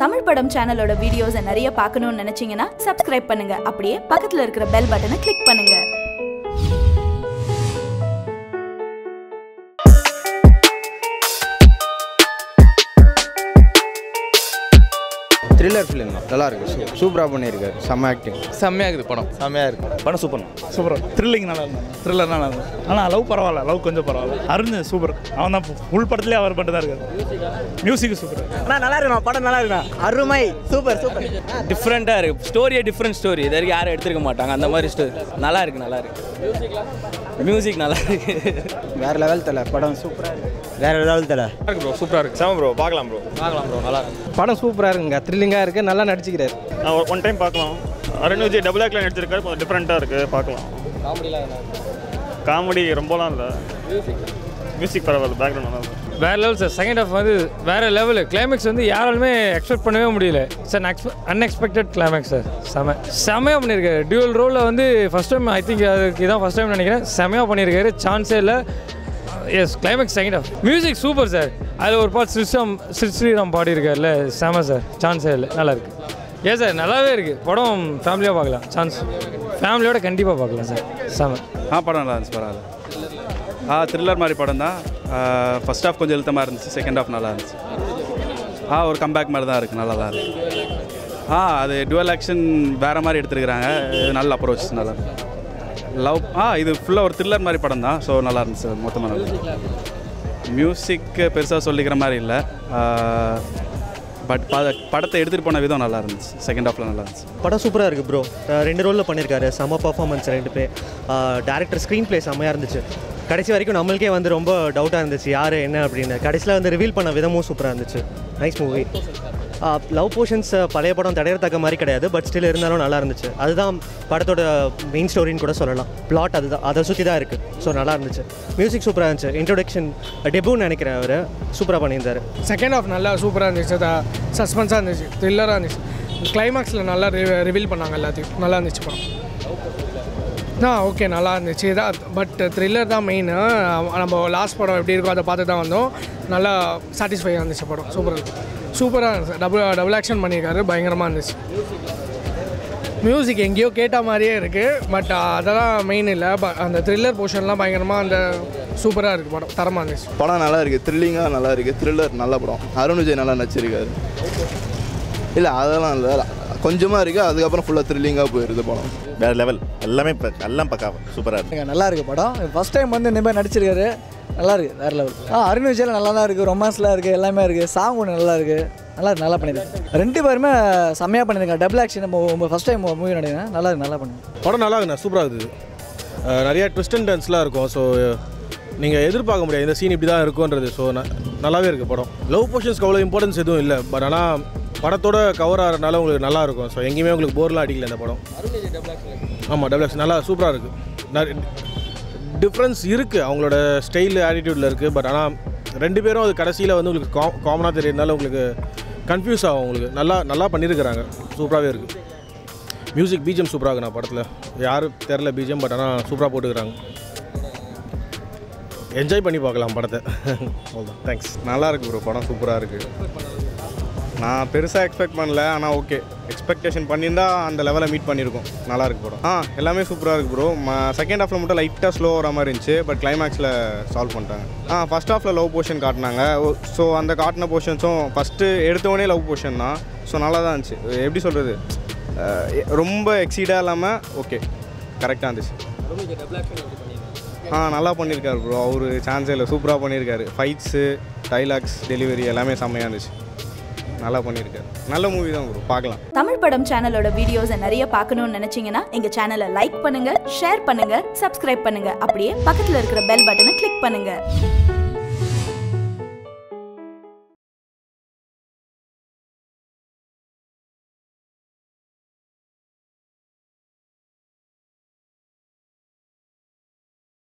தமிழ் படம் சேனலோட வீடியோஸை நிறைய பார்க்கணும்னு நினைச்சீங்கன்னா சப்ஸ்கிரைப் பண்ணுங்க அப்படியே பக்கத்துல இருக்கிற பெல் பட்டனை கிளிக் பண்ணுங்க த்ரில்லர் ஃபிலிம் நல்லா இருக்கு சூ- சூப்பரா பண்ணியிருக்காரு செம்ம ஆக்டிங் செம்மையாக இருக்குது படம் செம்மையா இருக்கு படம் சூப்பர் சூப்பர் த்ரில்லிங் நல்லா இருந்தாங்க த்ரில்லர் நல்லா இருந்தது ஆனால் லவ் பரவாயில்ல லவ் கொஞ்சம் பரவாயில்ல அருண் சூப்பர் அவன் தான் ஃபுல் படத்துலேயே அவர் மட்டும் தான் இருக்காரு மியூசிக் சூப்பர் அண்ணா நல்லா இருக்கணும் படம் நல்லா இருக்கணும் அருமை சூப்பர் சூப்பர் டிஃப்ரெண்ட்டாக இருக்குது ஸ்டோரியே டிஃப்ரெண்ட் ஸ்டோரி இது வரைக்கும் யாரும் எடுத்துருக்க மாட்டாங்க அந்த மாதிரி ஸ்டோரி நல்லா இருக்கு நல்லா இருக்கு மியூசிக் நல்லா இருக்கு வேற லெவல் தலை படம் சூப்பரா இருக்கு வேற ஏதாவது தலை சூப்பராக இருக்கு செம ப்ரோ பார்க்கலாம் ப்ரோ பார்க்கலாம் ப்ரோ நல்லா இருக்கு படம் சூப்பராக இருக்குங்க த்ரில்லிங்காக இருக்குது நல்லா நடிச்சுக்கிறாரு ஒன் டைம் பார்க்கலாம் அருண் விஜய் டபுள் ஆக்ல நடிச்சிருக்காரு கொஞ்சம் டிஃப்ரெண்ட்டாக இருக்குது பார்க்கலாம் காமெடி ரொம்பலாம் இல்லை மியூசிக் பரவாயில்ல பேக்ரவுண்ட் நல்லா இருக்கு வேற லெவல் சார் செகண்ட் ஹாஃப் வந்து வேற லெவலு கிளைமேக்ஸ் வந்து யாராலுமே எக்ஸ்பெக்ட் பண்ணவே முடியல சார் அன்எக்ஸ்பெக்டட் கிளைமேக்ஸ் சார் செம செமையாக பண்ணியிருக்காரு டியூவல் ரோலில் வந்து ஃபஸ்ட் டைம் ஐ திங்க் அதுக்கு இதான் ஃபஸ்ட் டைம் நினைக்கிறேன் செமையாக பண்ணியிருக்காரு சான்ஸே இல்லை yes climax second half music super sir அதில் ஒரு பாட் ஸ்ரீராம் ஸ்ரீ ஸ்ரீராம் பாடியிருக்காருல்ல செம சார் சான்ஸே இல்லை நல்லா இருக்கு ஏன் சார் நல்லாவே இருக்குது படம் ஃபேமிலியாக பார்க்கலாம் சான்ஸ் ஃபேமிலியோட கண்டிப்பாக பார்க்கலாம் சார் செம ஆ படம் நல்லா இருந்துச்சு பரவாயில்ல ஆ த்ரில்லர் மாதிரி படம் தான் ஃபஸ்ட் ஹாஃப் கொஞ்சம் இழுத்தமாக இருந்துச்சு செகண்ட் ஹாஃப் நல்லா இருந்துச்சு ஆ ஒரு கம்பேக் மாதிரி தான் இருக்குது நல்லா தான் இருக்குது ஆ அது டுவல் ஆக்ஷன் வேறு மாதிரி எடுத்துருக்குறாங்க இது நல்ல அப்ரோச் நல்லா இருக்கு லவ் ஆ இது ஃபுல்லாக ஒரு த்ரில்லர் மாதிரி படம் தான் ஸோ நல்லா இருந்துச்சு மொத்தமாக நல்லா மியூசிக் பெருசாக சொல்லிக்கிற மாதிரி இல்லை பட் ப படத்தை எடுத்துகிட்டு போன விதம் நல்லா இருந்துச்சு செகண்ட் ஹாஃபில் நல்லா இருந்துச்சு படம் சூப்பராக இருக்குது ப்ரோ ரெண்டு ரோலில் பண்ணியிருக்காரு செம்ம பர்ஃபார்மன்ஸ் ரெண்டு பேர் டேரக்டர் ஸ்க்ரீன் ப்ளே செம்மையாக இருந்துச்சு கடைசி வரைக்கும் நம்மளுக்கே வந்து ரொம்ப டவுட்டாக இருந்துச்சு யார் என்ன அப்படின்னு கடைசியில் வந்து ரிவீல் பண்ண விதமும் சூப்பராக இருந்துச்சு நைஸ் மூவி லவ் போர்ஷன்ஸ் பழைய படம் தடையறத்தக்க மாதிரி கிடையாது பட் ஸ்டில் இருந்தாலும் நல்லா இருந்துச்சு அதுதான் படத்தோட மெயின் ஸ்டோரின்னு கூட சொல்லலாம் பிளாட் அதுதான் அதை சுற்றி தான் இருக்குது ஸோ நல்லா இருந்துச்சு மியூசிக் சூப்பராக இருந்துச்சு இன்ட்ரோடக்ஷன் டெபுன்னு நினைக்கிறேன் அவர் சூப்பராக பண்ணியிருந்தாரு செகண்ட் ஹாஃப் நல்லா சூப்பராக இருந்துச்சு சஸ்பென்ஸாக இருந்துச்சு த்ரில்லராக இருந்துச்சு கிளைமேக்ஸில் நல்லா ரிவீல் பண்ணாங்க எல்லாத்தையும் நல்லா இருந்துச்சு படம் ஆ ஓகே நல்லா இருந்துச்சு இதான் பட் த்ரில்லர் தான் மெயின் நம்ம லாஸ்ட் படம் எப்படி இருக்கோ அதை பார்த்து தான் வந்தோம் நல்லா சாட்டிஸ்ஃபையாக இருந்துச்சு படம் சூப்பராக சூப்பராக இருந்துச்சு டபுள் டபுள் ஆக்ஷன் பண்ணியிருக்காரு பயங்கரமாக இருந்துச்சு மியூசிக் எங்கேயோ கேட்ட மாதிரியே இருக்குது பட் அதெல்லாம் மெயின் இல்லை ப- அந்த த்ரில்லர் போர்ஷன்லாம் பயங்கரமாக அந்த சூப்பராக இருக்குது படம் தரமாக இருந்துச்சு படம் நல்லா இருக்கு த்ரில்லிங்காக நல்லா இருக்கு த்ரில்லர் நல்ல படம் அருண் விஜய் நல்லா நடிச்சிருக்காரு இல்லை அதெல்லாம் இல்லை கொஞ்சமாக இருக்கு அதுக்கப்புறம் ஃபுல்லாக த்ரில்லிங்காக போயிருது படம் வேற லெவல் எல்லாமே ப- எல்லாம் பக்கா சூப்பராக இருக்கு நல்லா இருக்கு படம் ஃபர்ஸ்ட் டைம் வந்து இந்த மாதிரி நடிச்சிருக்காரு நல்லா இருக்கு வேற லெவல் ஆ அருண் விஜயில் நல்லா தான் இருக்குது ரொமான்ஸ்லாம் இருக்குது எல்லாமே இருக்குது சாங் ஒன்று நல்லா இருக்குது நல்லா இருக்கு நல்லா பண்ணியிருக்காரு ரெண்டு பேருமே செம்மையாக பண்ணியிருக்காங்க டபுள் ஆக்ஷன் நம்ம ஃபஸ்ட் டைம் மூவி நடிக்கிறேன் நல்லா இருக்கு நல்லா பண்ணிருக்காங்க படம் நல்லா இருக்குண்ணா சூப்பராக இருக்குது அஹ் நிறைய ட்விஸ்ட் அண்ட் டர்ன்ஸ்லாம் இருக்கும் ஸோ நீங்கள் எதிர்பார்க்க முடியாது இந்த சீன் இப்படி தான் இருக்குன்றது ஸோ நல்லாவே இருக்குது படம் லவ் போர்ஷன்ஸ்க்கு அவ்வளோ இம்பார்ட்டன்ஸ் எதுவும் இல்லை பட் ஆனால் படத்தோட கவர் ஆகிறதுனால உங்களுக்கு நல்லா இருக்கும் ஸோ எங்கேயுமே உங்களுக்கு போர்லாம் அடிக்கல இந்த படம் ஆமாம் டபுள் எக்ஸ் நல்லா சூப்பராக இருக்குது டிஃப்ரென்ஸ் இருக்குது அவங்களோட ஸ்டைல் ஆட்டிடியூடில் இருக்குது பட் ஆனால் ரெண்டு பேரும் அது கடைசியில் வந்து உங்களுக்கு கா காமனாக தெரியறதுனால உங்களுக்கு கன்ஃபியூஸ் ஆகும் உங்களுக்கு நல்லா நல்லா பண்ணியிருக்கிறாங்க சூப்பராகவே இருக்குது மியூசிக் பிஜிஎம் சூப்பராக இருக்குண்ணா படத்தில் யாரும் தெரில பிஜிஎம் பட் ஆனால் சூப்பராக போட்டுக்கிறாங்க என்ஜாய் பண்ணி பார்க்கலாம் படத்தை அவ்வளோதான் தேங்க்ஸ் நல்லா இருக்கு ப்ரோ படம் சூப்பராக இருக்கு நான் பெருசாக எக்ஸ்பெக்ட் பண்ணல ஆனால் ஓகே எக்ஸ்பெக்டேஷன் பண்ணியிருந்தா அந்த லெவலை மீட் பண்ணியிருக்கோம் நல்லா இருக்கு படம் ஆ எல்லாமே சூப்பராக இருக்கு ப்ரோ செகண்ட் ஹாஃபில் மட்டும் லைட்டாக ஸ்லோ வர மாதிரி இருந்துச்சு பட் கிளைமேக்ஸில் சால்வ் பண்ணிட்டாங்க ஆ ஃபஸ்ட் ஹாஃபில் லவ் போர்ஷன் காட்டினாங்க ஸோ அந்த காட்டின போர்ஷன்ஸும் ஃபஸ்ட்டு எடுத்தவொடனே லவ் போர்ஷன் தான் ஸோ நல்லா தான் இருந்துச்சு எப்படி சொல்கிறது ரொம்ப எக்ஸீடாக இல்லாமல் ஓகே கரெக்டாக இருந்துச்சு ஆ நல்லா பண்ணியிருக்காரு ப்ரோ அவர் சான்ஸே இல்லை சூப்பராக பண்ணியிருக்காரு ஃபைட்ஸு டைலாக்ஸ் டெலிவரி எல்லாமே செம்மையாக இருந்துச்சு நல்லா பண்ணியிருக்காரு நல்ல மூவி தான் ப்ரோ பார்க்கலாம் தமிழ் படம் சேனலோட வீடியோஸை நிறைய பார்க்கணும்னு நினைச்சீங்கன்னா எங்க சேனலை லைக் பண்ணுங்க ஷேர் பண்ணுங்க சப்ஸ்கிரைப் பண்ணுங்க அப்படியே பக்கத்துல இருக்கிற பெல் பட்டனை கிளிக் பண்ணுங்க